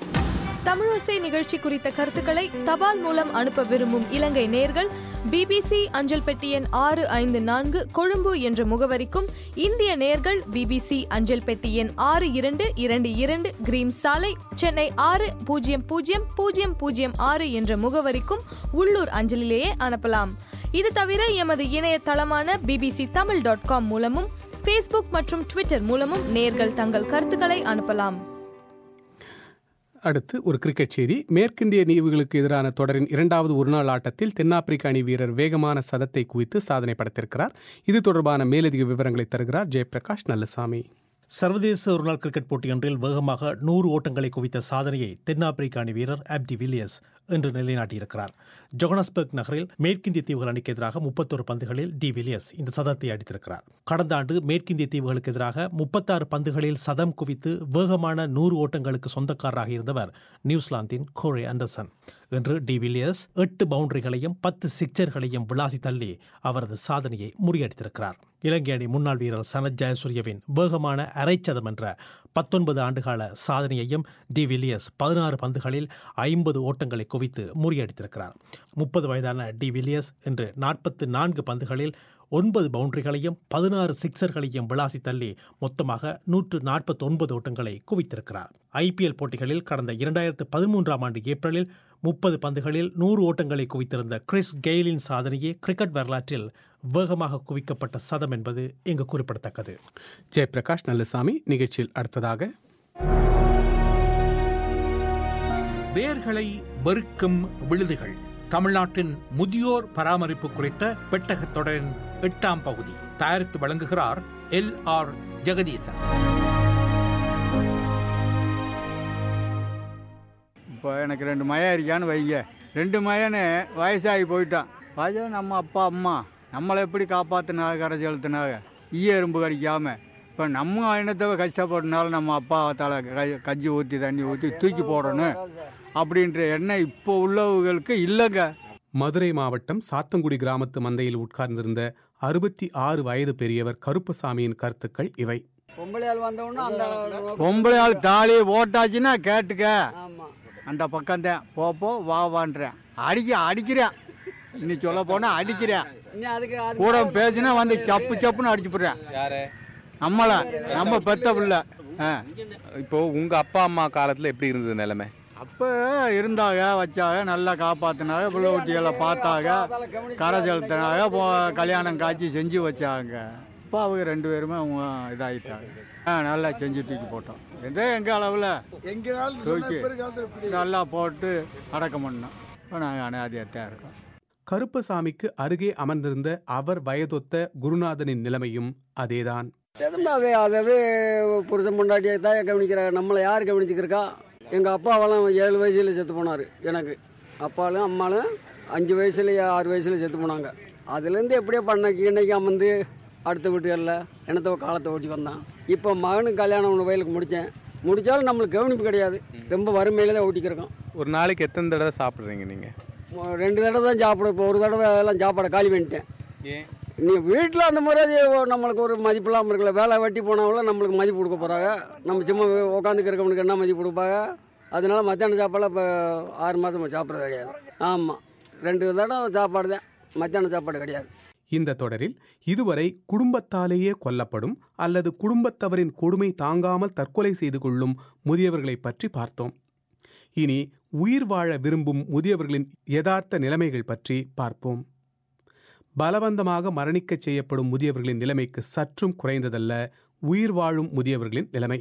தமிழோசை நிகழ்ச்சி குறித்த கருத்துக்களை தபால் மூலம் அனுப்ப விரும்பும் இலங்கை நேர்கள் பிபிசி அஞ்சல் பெட்டி எண் ஆறு ஐந்து நான்கு கொழும்பு என்ற முகவரிக்கும் இந்திய நேர்கள் பிபிசி அஞ்சல் பெட்டி எண் ஆறு இரண்டு இரண்டு இரண்டு கிரீம் சாலை சென்னை ஆறு பூஜ்ஜியம் பூஜ்ஜியம் பூஜ்ஜியம் பூஜ்ஜியம் ஆறு என்ற முகவரிக்கும் உள்ளூர் அஞ்சலிலேயே அனுப்பலாம் இது தவிர எமது இணையதளமான பிபிசி தமிழ் டாட் காம் மூலமும் ஃபேஸ்புக் மற்றும் ட்விட்டர் மூலமும் நேர்கள் தங்கள் கருத்துக்களை அனுப்பலாம் அடுத்து ஒரு கிரிக்கெட் செய்தி மேற்கிந்திய தீவுகளுக்கு எதிரான தொடரின் இரண்டாவது ஒருநாள் ஆட்டத்தில் தென்னாப்பிரிக்க அணி வீரர் வேகமான சதத்தை குவித்து சாதனை படைத்திருக்கிறார் இது தொடர்பான மேலதிக விவரங்களை தருகிறார் ஜெயபிரகாஷ் நல்லசாமி சர்வதேச ஒருநாள் கிரிக்கெட் போட்டியொன்றில் வேகமாக நூறு ஓட்டங்களை குவித்த சாதனையை தென்னாப்பிரிக்க அணி வீரர் ஆப்டி வில்லியர்ஸ் இன்று நிலைநாட்டியிருக்கிறார் ஜொகனஸ்பர்க் நகரில் மேற்கிந்திய தீவுகள் அணிக்கு எதிராக முப்பத்தொரு பந்துகளில் டி வில்லியர்ஸ் இந்த சதத்தை அடித்திருக்கிறார் கடந்த ஆண்டு மேற்கிந்திய தீவுகளுக்கு எதிராக முப்பத்தாறு பந்துகளில் சதம் குவித்து வேகமான நூறு ஓட்டங்களுக்கு சொந்தக்காரராக இருந்தவர் நியூசிலாந்தின் கோரே ஆண்டர்சன் என்று டி வில்லியர்ஸ் எட்டு பவுண்டரிகளையும் பத்து சிக்சர்களையும் விளாசி தள்ளி அவரது சாதனையை முறியடித்திருக்கிறார் இலங்கை அணி முன்னாள் வீரர் சனத் ஜெயசூரியவின் வேகமான அரைச்சதம் என்ற பத்தொன்பது ஆண்டுகால சாதனையையும் டி வில்லியர்ஸ் பதினாறு பந்துகளில் ஐம்பது ஓட்டங்களை குவித்து முறியடித்திருக்கிறார் முப்பது வயதான டி வில்லியர்ஸ் இன்று நாற்பத்து நான்கு பந்துகளில் ஒன்பது பவுண்டரிகளையும் பதினாறு சிக்சர்களையும் விளாசி தள்ளி மொத்தமாக நூற்று நாற்பத்தொன்பது ஓட்டங்களை குவித்திருக்கிறார் ஐபிஎல் போட்டிகளில் கடந்த இரண்டாயிரத்து பதிமூன்றாம் ஆண்டு ஏப்ரலில் முப்பது பந்துகளில் நூறு ஓட்டங்களை குவித்திருந்த கிறிஸ் கெயிலின் சாதனையே கிரிக்கெட் வரலாற்றில் வேகமாக குவிக்கப்பட்ட சதம் என்பது இங்கு குறிப்பிடத்தக்கது ஜெயபிரகாஷ் நல்லசாமி நிகழ்ச்சியில் அடுத்ததாக வேர்களை வெறுக்கும் விழுதுகள் தமிழ்நாட்டின் முதியோர் பராமரிப்பு குறித்த பெட்டகத் தொடரின் எட்டாம் பகுதி தயாரித்து வழங்குகிறார் எல் ஆர் ஜெகதீசன் இப்போ எனக்கு ரெண்டு மயம் இருக்கான்னு வைங்க ரெண்டு மகனு வயசாகி போயிட்டான் பாஜா நம்ம அப்பா அம்மா நம்மளை எப்படி காப்பாற்றினாங்க கரை செலுத்தினாங்க ஈய எறும்பு கடிக்காமல் இப்போ நம்ம என்னத்தை கஷ்டப்படுறதுனால நம்ம அப்பா தலை க கஞ்சி ஊற்றி தண்ணி ஊற்றி தூக்கி போடணும் அப்படின்ற எண்ணம் இப்போ உள்ளவர்களுக்கு இல்லைங்க மதுரை மாவட்டம் சாத்தங்குடி கிராமத்து மந்தையில் உட்கார்ந்திருந்த அறுபத்தி ஆறு வயது பெரியவர் கருப்பசாமியின் கருத்துக்கள் இவை பொம்பளையால் வந்தவொடனே அந்த பொம்பளை ஆள் தாலி ஓட்டாச்சுன்னா கேட்டுக்க ஆமா அந்த பக்கம்தான் போ போ வா வான்றேன் அடிக்க அடிக்கிறேன் நீ சொல்ல போனா அடிக்கிறேன் இனி அதுக்கு அது கூட பேசினா வந்து சப்பு சப்புன்னு அடிச்சு போடுறேன் யாரு நம்மள நம்ம பெத்த பிள்ளை ஆ. இப்போ உங்க அப்பா அம்மா காலத்துல எப்படி இருந்தது நிலைமை அப்போ இருந்தாங்க வச்சாங்க நல்லா காப்பாத்தினாங்க பிள்ளை குட்டிகளை பார்த்தாங்க கரை செலுத்தினாங்க போ கல்யாணம் காய்ச்சி செஞ்சு வச்சாங்க இப்போ அவங்க ரெண்டு பேருமே அவங்க இதாகிட்டாங்க ஆ நல்லா செஞ்சு தூக்கி போட்டோம் எதோ எங்கள் அளவில் தூக்கி நல்லா போட்டு அடக்கம் பண்ணோம் இப்போ நாங்கள் அனாதியத்தான் இருக்கோம் கருப்பசாமிக்கு அருகே அமர்ந்திருந்த அவர் வயதொத்த குருநாதனின் நிலைமையும் அதேதான் எதுவுமே அதே அதவே புருஷன் பொண்டாட்டியை தான் கவனிக்கிறாங்க நம்மளை யார் கவனிச்சுக்கிறக்கா எங்கள் அப்பாவெல்லாம் ஏழு வயசில் செத்து போனார் எனக்கு அப்பாலும் அம்மாலும் அஞ்சு வயசுல ஆறு வயசில் செத்து போனாங்க அதுலேருந்து எப்படியோ பண்ணக்கு இன்னைக்கு அமர்ந்து அடுத்த வீட்டுகளில் என்னத்த காலத்தை ஓட்டி வந்தான் இப்போ மகனுக்கு கல்யாணம் ஒன்று வயலுக்கு முடித்தேன் முடித்தாலும் நம்மளுக்கு கவனிப்பு கிடையாது ரொம்ப வறுமையில தான் ஓட்டிக்கிறோம் ஒரு நாளைக்கு எத்தனை தடவை சாப்பிடுறீங்க நீங்க மொ- ரெண்டு தடவை தான் சாப்பிட இப்போ ஒரு தடவை எல்லாம் சாப்பாடை காலி பண்ணிட்டேன் ஏன் நீ வீட்டில் அந்த மாதிரி அது நம்மளுக்கு ஒரு மதிப்பு இல்லாமல் இருக்கல வேலை வெட்டி போனவங்கள நம்மளுக்கு மதிப்பு கொடுக்க போகிறாங்க நம்ம சும்மா உட்காந்துக்கிறவனுக்கு என்ன மதிப்பு கொடுப்பாங்க அதனால மத்தியான சாப்பாடு இப்போ ஆறு மாதம் சாப்பிட்றது கிடையாது ஆமாம் ரெண்டு தடவை சாப்பாடு தான் மத்தியான சாப்பாடு கிடையாது இந்த தொடரில் இதுவரை குடும்பத்தாலேயே கொல்லப்படும் அல்லது குடும்பத்தவரின் கொடுமை தாங்காமல் தற்கொலை செய்து கொள்ளும் முதியவர்களை பற்றி பார்த்தோம் இனி உயிர் வாழ விரும்பும் முதியவர்களின் யதார்த்த நிலைமைகள் பற்றி பார்ப்போம் பலவந்தமாக மரணிக்கச் செய்யப்படும் முதியவர்களின் நிலைமைக்கு சற்றும் குறைந்ததல்ல உயிர் வாழும் முதியவர்களின் நிலைமை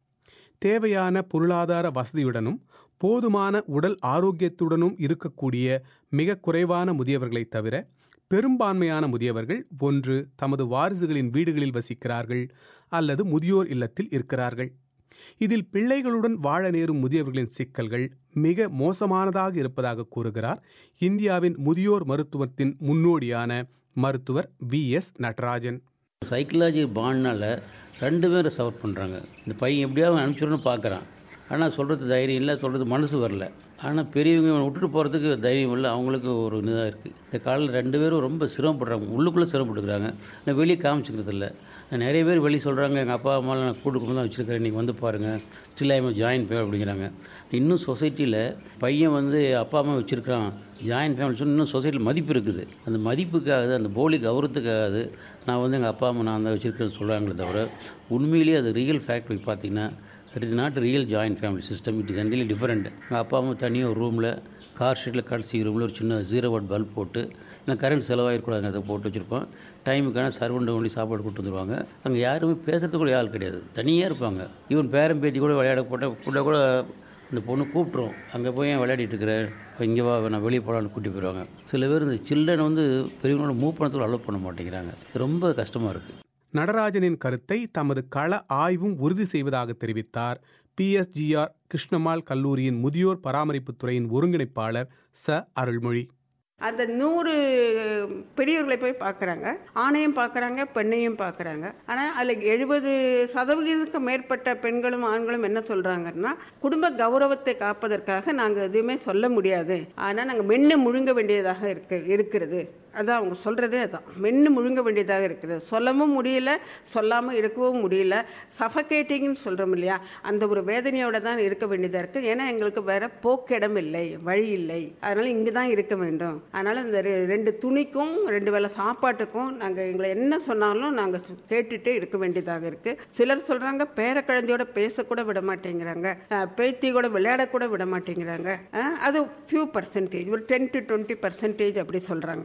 தேவையான பொருளாதார வசதியுடனும் போதுமான உடல் ஆரோக்கியத்துடனும் இருக்கக்கூடிய மிக குறைவான முதியவர்களைத் தவிர பெரும்பான்மையான முதியவர்கள் ஒன்று தமது வாரிசுகளின் வீடுகளில் வசிக்கிறார்கள் அல்லது முதியோர் இல்லத்தில் இருக்கிறார்கள் இதில் பிள்ளைகளுடன் வாழ நேரும் முதியவர்களின் சிக்கல்கள் மிக மோசமானதாக இருப்பதாக கூறுகிறார் இந்தியாவின் முதியோர் மருத்துவத்தின் முன்னோடியான மருத்துவர் வி எஸ் நடராஜன் சைக்கலாஜி பாண்ட்னால ரெண்டு பேரும் சஃபர் பண்ணுறாங்க இந்த பையன் எப்படியாவது அனுப்பிச்சிடணும்னு பார்க்குறான் ஆனால் சொல்கிறது தைரியம் இல்லை சொல்கிறது மனசு வரல ஆனால் பெரியவங்க இவனை விட்டுட்டு போகிறதுக்கு தைரியம் இல்லை அவங்களுக்கு ஒரு இதாக இருக்குது இந்த காலையில் ரெண்டு பேரும் ரொம்ப சிரமப்படுறாங்க உள்ளுக்குள்ளே சிரமப்பட்டுக்கிறாங்க நான் வெளியே காமிச்சிக்கிறது இல்லை நான் நிறைய பேர் வெளியே சொல்கிறாங்க எங்கள் அப்பா அம்மாவில் நான் கூட்டு கொண்டு தான் வச்சுருக்கிறேன் நீங்கள் வந்து பாருங்கள் ஸ்டில் ஐம் ஜாயின் ஃபேமிலி அப்படிங்கிறாங்க இன்னும் சொசைட்டியில் பையன் வந்து அப்பா அம்மா வச்சுருக்கான் ஜாயின் ஃபேமிலி சொல்லி இன்னும் சொசைட்டியில் மதிப்பு இருக்குது அந்த மதிப்புக்காக அந்த போலி கௌரவத்துக்காக நான் வந்து எங்கள் அப்பா அம்மா நான் தான் வச்சுருக்கேன்னு சொல்கிறாங்களே தவிர உண்மையிலேயே அது ரியல் ஃபேக்ட் போய் பார்த்தீங்கன்னா it is not real joint family system it is entirely different எங்கள் அப்பா அம்மா தனியாக ஒரு ரூமில் கார் ஷீட்டில் கடைசி ரூமில் ஒரு சின்ன ஜீரோ வாட் பல்ப் போட்டு இல்லை கரண்ட் செலவாகிருக்கூடாது அதை போட்டு வச்சுருப்போம் டைமுக்கான சர்வெண்ட் ஒன்லி சாப்பாடு கொடுத்து வந்துடுவாங்க அங்கே யாருமே பேசுறதுக்கு கூட ஆள் கிடையாது தனியாக இருப்பாங்க ஈவன் பேரன் பேத்தி கூட விளையாட போட்ட கூட கூட இந்த பொண்ணு கூப்பிட்ரும் அங்கே போய் ஏன் விளையாடிட்டு இருக்கிற இங்கே வா நான் வெளியே போகலான்னு கூட்டி போயிடுவாங்க சில பேர் இந்த சில்ட்ரன் வந்து பெரியவங்களோட மூவ் பண்ணத்துக்கு அலோவ் பண்ண மாட்டேங்கிறாங்க ரொம்ப கஷ்டமாக இருக்குது நடராஜனின் கருத்தை தமது கள ஆய்வும் உறுதி செய்வதாக தெரிவித்தார் பிஎஸ்ஜிஆர் கிருஷ்ணமால் கல்லூரியின் முதியோர் பராமரிப்புத் துறையின் ஒருங்கிணைப்பாளர் ச அருள்மொழி அந்த நூறு பெரியவர்களை போய் பார்க்குறாங்க ஆணையும் பார்க்குறாங்க பெண்ணையும் பார்க்குறாங்க ஆனால் அதில் எழுபது சதவிகிதத்துக்கு மேற்பட்ட பெண்களும் ஆண்களும் என்ன சொல்கிறாங்கன்னா குடும்ப கௌரவத்தை காப்பதற்காக நாங்கள் எதுவுமே சொல்ல முடியாது ஆனால் நாங்கள் மென்று முழுங்க வேண்டியதாக இருக்கு இருக்கிறது அதான் அவங்க சொல்கிறதே அதான் மென்று முழுங்க வேண்டியதாக இருக்குது சொல்லவும் முடியல சொல்லாமல் இருக்கவும் முடியல சஃபகேட்டிங்னு சொல்கிறோம் இல்லையா அந்த ஒரு வேதனையோட தான் இருக்க வேண்டியதாக இருக்குது ஏன்னா எங்களுக்கு வேற போக்கிடம் இல்லை வழி இல்லை அதனால் இங்கே தான் இருக்க வேண்டும் அதனால் இந்த ரெ- ரெண்டு துணிக்கும் ரெண்டு வேளை சாப்பாட்டுக்கும் நாங்கள் எங்களை என்ன சொன்னாலும் நாங்கள் கேட்டுட்டே இருக்க வேண்டியதாக இருக்குது சிலர் சொல்கிறாங்க பேர குழந்தையோட பேசக்கூட விட மாட்டேங்கிறாங்க அஹ், பேத்தி கூட விளையாடக்கூட விட மாட்டேங்கிறாங்க அஹ், அது ஃபியூ பர்சன்டேஜ் ஒரு டென் டு டுவெண்ட்டி பர்சன்டேஜ் அப்படி சொல்கிறாங்க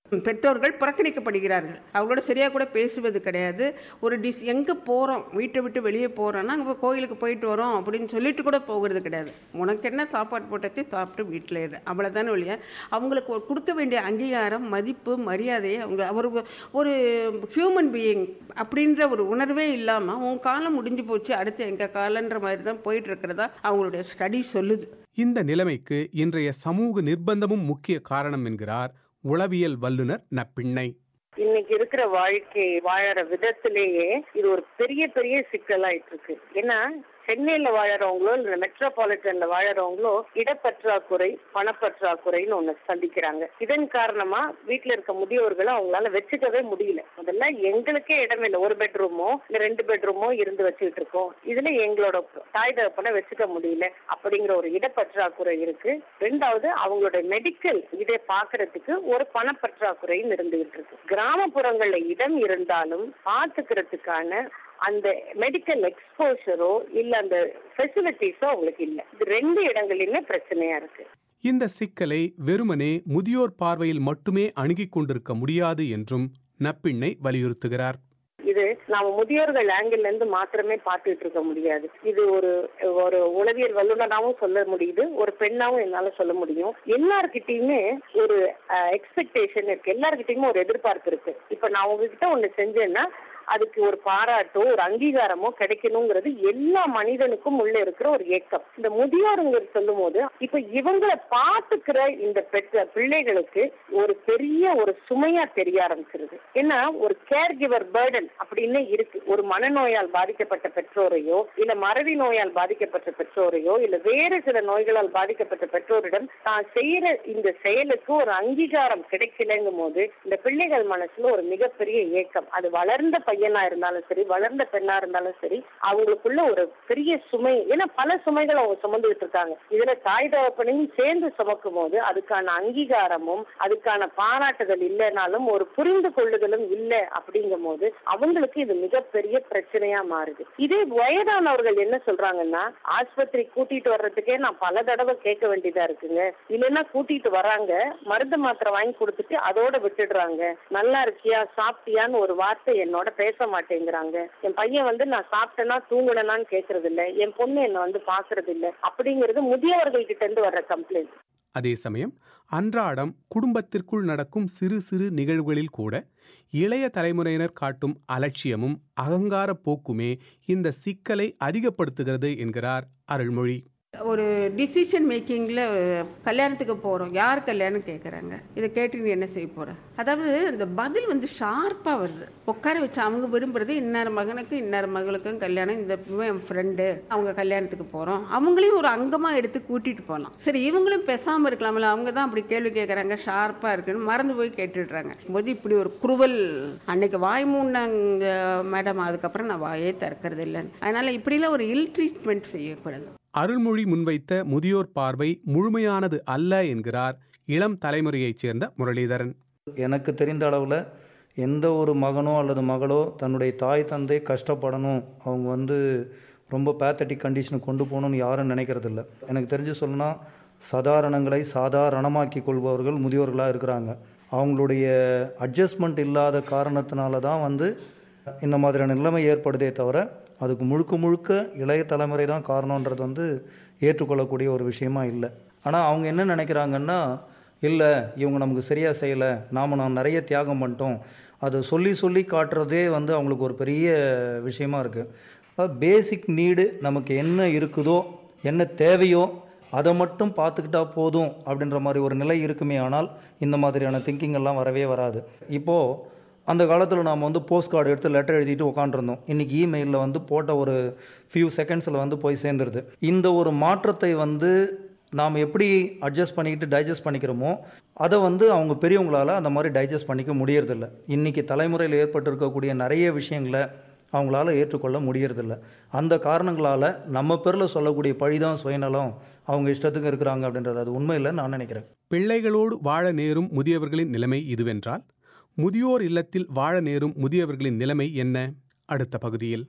பெற்றோர்கள் புறக்கணிக்கப்படுகிறார்கள் அவங்களோட சரியாக கூட பேசுவது கிடையாது ஒரு டிஸ் எங்கே போகிறோம் வீட்டை விட்டு வெளியே போகிறோன்னா அங்கே போய் கோயிலுக்கு போயிட்டு வரோம் அப்படின்னு சொல்லிட்டு கூட போகிறது கிடையாது உனக்கு என்ன சாப்பாடு போட்டத்தை சாப்பிட்டு வீட்டில் இரு அவ்வளோதானே வழிய அவங்களுக்கு ஒரு கொடுக்க வேண்டிய அங்கீகாரம் மதிப்பு மரியாதையை அவங்க அவர் ஒரு ஹியூமன் பீயிங் அப்படின்ற ஒரு உணர்வே இல்லாமல் உன் காலம் முடிஞ்சு போச்சு அடுத்து எங்கள் காலன்ற மாதிரி தான் போயிட்டு இருக்கிறதா அவங்களுடைய ஸ்டடி சொல்லுது இந்த நிலைமைக்கு இன்றைய சமூக நிர்பந்தமும் முக்கிய காரணம் என்கிறார் உளவியல் வல்லுனர் நப்பிண்ணை இன்னைக்கு இருக்கிற வாழ்க்கை வாழற விதத்திலேயே இது ஒரு பெரிய பெரிய சிக்கலாயிட்டு இருக்கு ஏன்னா சென்னையில வாழறவங்களோ இல்ல மெட்ரோபாலிட்டன்ல வாழறவங்களோ இடப்பற்றாக்குறை பணப்பற்றாக்குறைன்னு ஒண்ணு சந்திக்கிறாங்க இதன் காரணமா வீட்டுல இருக்க முதியோர்களை அவங்களால வச்சுக்கவே முடியல முதல்ல எங்களுக்கே இடம் இல்லை ஒரு பெட்ரூமோ இல்ல ரெண்டு பெட்ரூமோ இருந்து வச்சுக்கிட்டு இருக்கோம் இதுல எங்களோட தாய் தகப்பனை வச்சுக்க முடியல அப்படிங்கிற ஒரு இடப்பற்றாக்குறை இருக்கு ரெண்டாவது அவங்களோட மெடிக்கல் இதை பாக்குறதுக்கு ஒரு பணப்பற்றாக்குறையும் இருந்துகிட்டு இருக்கு கிராமப்புறங்கள்ல இடம் இருந்தாலும் பாத்துக்கிறதுக்கான அந்த மெடிக்கல் எக்ஸ்போஷரோ இல்ல அந்த ஃபெசிலிட்டிஸோ அவங்களுக்கு இல்ல இது ரெண்டு இடங்களிலுமே பிரச்சனையா இருக்கு இந்த சிக்கலை வெறுமனே முதியோர் பார்வையில் மட்டுமே அணுகிக் கொண்டிருக்க முடியாது என்றும் நப்பிண்ணை வலியுறுத்துகிறார் இது நாம முதியோர்கள் ஆங்கிள் இருந்து மாத்திரமே பார்த்துட்டு இருக்க முடியாது இது ஒரு ஒரு உளவியல் வல்லுநராகவும் சொல்ல முடியுது ஒரு பெண்ணாவும் என்னால சொல்ல முடியும் எல்லார்கிட்டயுமே ஒரு எக்ஸ்பெக்டேஷன் இருக்கு எல்லார்கிட்டயுமே ஒரு எதிர்பார்ப்பு இருக்கு இப்ப நான் உங்ககிட்ட ஒண்ணு செஞ்சேன்னா அதுக்கு ஒரு பாராட்டோ ஒரு அங்கீகாரமோ கிடைக்கணுங்கிறது எல்லா மனிதனுக்கும் உள்ள இருக்கிற ஒரு ஏக்கம் இந்த முதியோருங்க சொல்லும் போது இப்ப இவங்களை பாத்துக்கிற இந்த பெற்ற பிள்ளைகளுக்கு ஒரு பெரிய ஒரு சுமையா தெரிய ஆரம்பிச்சிருது ஏன்னா ஒரு கேர் கிவர் பேர்டன் அப்படின்னு இருக்கு ஒரு மனநோயால் பாதிக்கப்பட்ட பெற்றோரையோ இல்ல மறதி நோயால் பாதிக்கப்பட்ட பெற்றோரையோ இல்ல வேறு சில நோய்களால் பாதிக்கப்பட்ட பெற்றோரிடம் தான் செய்யற இந்த செயலுக்கு ஒரு அங்கீகாரம் கிடைக்கலங்கும் போது இந்த பிள்ளைகள் மனசுல ஒரு மிகப்பெரிய ஏக்கம் அது வளர்ந்த பையனா இருந்தாலும் சரி வளர்ந்த பெண்ணா இருந்தாலும் சரி அவங்களுக்குள்ள ஒரு பெரிய சுமை ஏன்னா பல சுமைகள் அவங்க சுமந்துகிட்டு இருக்காங்க இதுல தாய் தகப்பனையும் சேர்ந்து சுமக்கும் போது அதுக்கான அங்கீகாரமும் அதுக்கான பாராட்டுதல் இல்லைனாலும் ஒரு புரிந்து கொள்ளுதலும் இல்லை அப்படிங்கும் போது அவங்களுக்கு இது மிகப்பெரிய பிரச்சனையா மாறுது இதே வயதானவர்கள் என்ன சொல்றாங்கன்னா ஆஸ்பத்திரி கூட்டிட்டு வர்றதுக்கே நான் பல தடவை கேட்க வேண்டியதா இருக்குங்க இல்லைன்னா கூட்டிட்டு வராங்க மருந்து மாத்திரை வாங்கி கொடுத்துட்டு அதோட விட்டுடுறாங்க நல்லா இருக்கியா சாப்பிட்டியான்னு ஒரு வார்த்தை என்னோட பேச மாட்டேங்கிறாங்க என் பையன் வந்து நான் சாப்பிட்டேனா தூங்குனேனான்னு கேக்குறது இல்ல என் பொண்ணு என்ன வந்து பாக்குறது இல்ல அப்படிங்கிறது முதியவர்கள் கிட்ட இருந்து வர்ற கம்ப்ளைண்ட் அதே சமயம் அன்றாடம் குடும்பத்திற்குள் நடக்கும் சிறு சிறு நிகழ்வுகளில் கூட இளைய தலைமுறையினர் காட்டும் அலட்சியமும் அகங்கார போக்குமே இந்த சிக்கலை அதிகப்படுத்துகிறது என்கிறார் அருள்மொழி ஒரு டிசிஷன் மேக்கிங்கில் கல்யாணத்துக்கு போகிறோம் யார் கல்யாணம் கேட்குறாங்க இதை கேட்டு நீ என்ன செய்ய போகிற அதாவது இந்த பதில் வந்து ஷார்ப்பாக வருது உட்கார வச்சு அவங்க விரும்புறது இன்னார் மகனுக்கு இன்னார் மகளுக்கும் கல்யாணம் இந்த என் ஃப்ரெண்டு அவங்க கல்யாணத்துக்கு போகிறோம் அவங்களையும் ஒரு அங்கமாக எடுத்து கூட்டிகிட்டு போகலாம் சரி இவங்களும் பேசாமல் இருக்கலாம்ல அவங்க தான் அப்படி கேள்வி கேட்குறாங்க ஷார்ப்பாக இருக்குன்னு மறந்து போய் கேட்டுடுறாங்க போது இப்படி ஒரு குருவல் அன்னைக்கு வாய் மூணாங்க மேடம் அதுக்கப்புறம் நான் வாயே திறக்கிறது இல்லைன்னு அதனால் இப்படிலாம் ஒரு இல் ட்ரீட்மெண்ட் செய்யக்கூடாது அருள்மொழி முன்வைத்த முதியோர் பார்வை முழுமையானது அல்ல என்கிறார் இளம் தலைமுறையைச் சேர்ந்த முரளிதரன் எனக்கு தெரிந்த அளவில் எந்த ஒரு மகனோ அல்லது மகளோ தன்னுடைய தாய் தந்தை கஷ்டப்படணும் அவங்க வந்து ரொம்ப பேத்தட்டிக் கண்டிஷனுக்கு கொண்டு போகணும்னு யாரும் நினைக்கிறதில்ல எனக்கு தெரிஞ்சு சொல்லணும்னா சாதாரணங்களை சாதாரணமாக்கி கொள்பவர்கள் முதியோர்களாக இருக்கிறாங்க அவங்களுடைய அட்ஜஸ்ட்மெண்ட் இல்லாத காரணத்தினால தான் வந்து இந்த மாதிரியான நிலைமை ஏற்படுதே தவிர அதுக்கு முழுக்க முழுக்க இளைய தலைமுறை தான் காரணன்றது வந்து ஏற்றுக்கொள்ளக்கூடிய ஒரு விஷயமா இல்லை ஆனால் அவங்க என்ன நினைக்கிறாங்கன்னா இல்லை இவங்க நமக்கு சரியாக செய்யலை நாம் நான் நிறைய தியாகம் பண்ணிட்டோம் அதை சொல்லி சொல்லி காட்டுறதே வந்து அவங்களுக்கு ஒரு பெரிய விஷயமா இருக்குது பேசிக் நீடு நமக்கு என்ன இருக்குதோ என்ன தேவையோ அதை மட்டும் பார்த்துக்கிட்டா போதும் அப்படின்ற மாதிரி ஒரு நிலை இருக்குமே ஆனால் இந்த மாதிரியான திங்கிங் எல்லாம் வரவே வராது இப்போது அந்த காலத்தில் நாம் வந்து போஸ்ட் கார்டு எடுத்து லெட்டர் எழுதிட்டு உட்காந்துருந்தோம் இன்றைக்கி இமெயிலில் வந்து போட்ட ஒரு ஃபியூ செகண்ட்ஸில் வந்து போய் சேர்ந்துருது இந்த ஒரு மாற்றத்தை வந்து நாம் எப்படி அட்ஜஸ்ட் பண்ணிக்கிட்டு டைஜஸ்ட் பண்ணிக்கிறோமோ அதை வந்து அவங்க பெரியவங்களால் அந்த மாதிரி டைஜஸ்ட் பண்ணிக்க முடியறதில்ல இன்றைக்கி தலைமுறையில் ஏற்பட்டிருக்கக்கூடிய நிறைய விஷயங்களை அவங்களால ஏற்றுக்கொள்ள முடியறதில்ல அந்த காரணங்களால் நம்ம பேரில் சொல்லக்கூடிய பழிதான் சுயநலம் அவங்க இஷ்டத்துக்கு இருக்கிறாங்க அப்படின்றது அது உண்மையில் நான் நினைக்கிறேன் பிள்ளைகளோடு வாழ நேரும் முதியவர்களின் நிலைமை இதுவென்றால் முதியோர் இல்லத்தில் வாழ நேரும் முதியவர்களின் நிலைமை என்ன அடுத்த பகுதியில்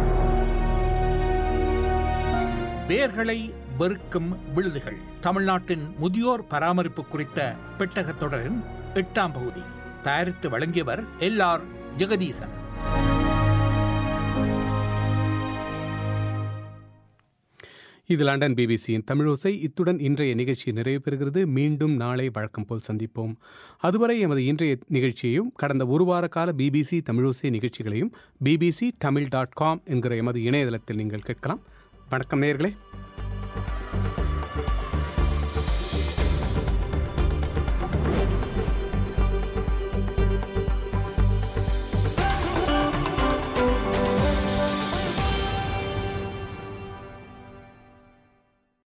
வேர்களை வெறுக்கும் விழுதுகள் தமிழ்நாட்டின் முதியோர் பராமரிப்பு குறித்த பெட்டகத் தொடரின் எட்டாம் பகுதி தயாரித்து வழங்கியவர் எல் ஆர் ஜெகதீசன் இது லண்டன் பிபிசியின் தமிழோசை இத்துடன் இன்றைய நிகழ்ச்சி நிறைவு பெறுகிறது மீண்டும் நாளை வழக்கம் போல் சந்திப்போம் அதுவரை எமது இன்றைய நிகழ்ச்சியையும் கடந்த ஒரு வார கால பிபிசி தமிழோசை நிகழ்ச்சிகளையும் பிபிசி தமிழ் டாட் காம் என்கிற எமது இணையதளத்தில் நீங்கள் கேட்கலாம் வணக்கம் நேயர்களே